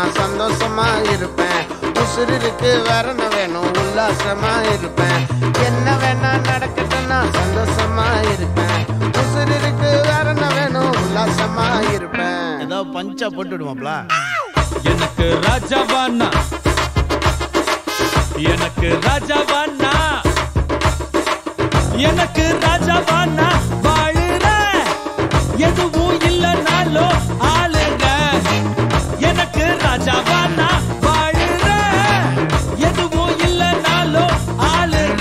நான் சந்தோஷமா இருப்பேன் உசுர் இருக்கு வேற என்ன வேணும் உல்லாசமா இருப்பேன் என்ன வேணா நடக்கட்டும் நான் சந்தோஷமா இருப்பேன் உசுர் இருக்கு வேற என்ன வேணும் உல்லாசமா இருப்பேன் ஏதாவது பஞ்சா போட்டு விடுவாப்ல எனக்கு ராஜாவானா எனக்கு ராஜாவானா எனக்கு ராஜாவானா வாழுற எதுவும் இல்லைனாலும் ஆளுங்க எனக்கு ராஜாவானா வாழுற எதுவும் இல்லைனாலும் ஆளுங்க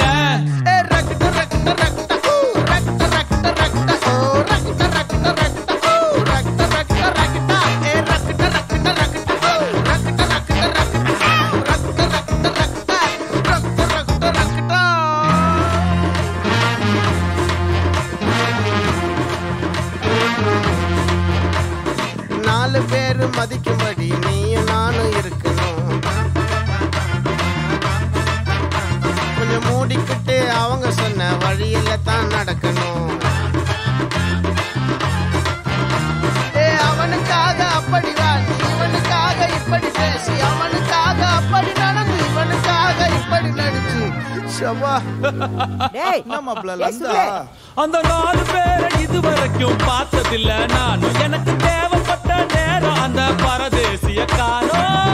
நாலு பேரு மதிக்கும்படி நீயும் நானும் இருக்கணும் கொஞ்சம் மூடிக்கிட்டு அவங்க சொன்ன வழியில தான் நடக்கணும் ஏ அவனுக்காக அப்படி வாழ் இவனுக்காக இப்படி பேசி அவனுக்காக அப்படி நடந்து இவனுக்காக இப்படி நடிச்சு சவா டேய் என்ன மாப்ள ஏய், லந்தா சுலே. அந்த நாலு பேரை இதுவரைக்கும் பார்த்ததில்ல நானும் எனக்கு தேவைப்பட்ட நேரம் அந்த பரதேசிய காணோம்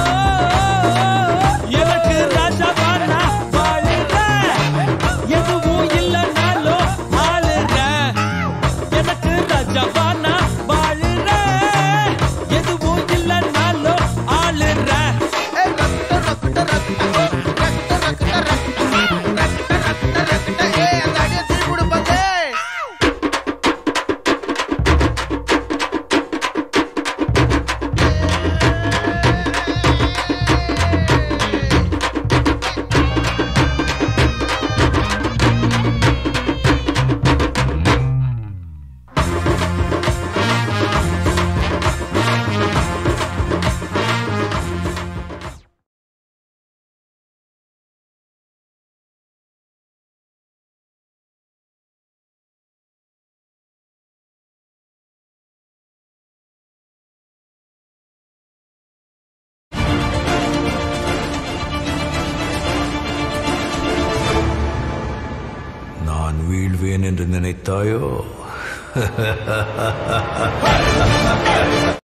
எனக்கு ராஜாவானா வாழுங்க எதுவும் இல்லைனாலும் ஆளுங்க எனக்கு ராஜாவானா வாழுங்க எதுவும் இல்லைனாலும் ஆளுங்க நான் வீழ்வேன் என்று நினைத்தாயோ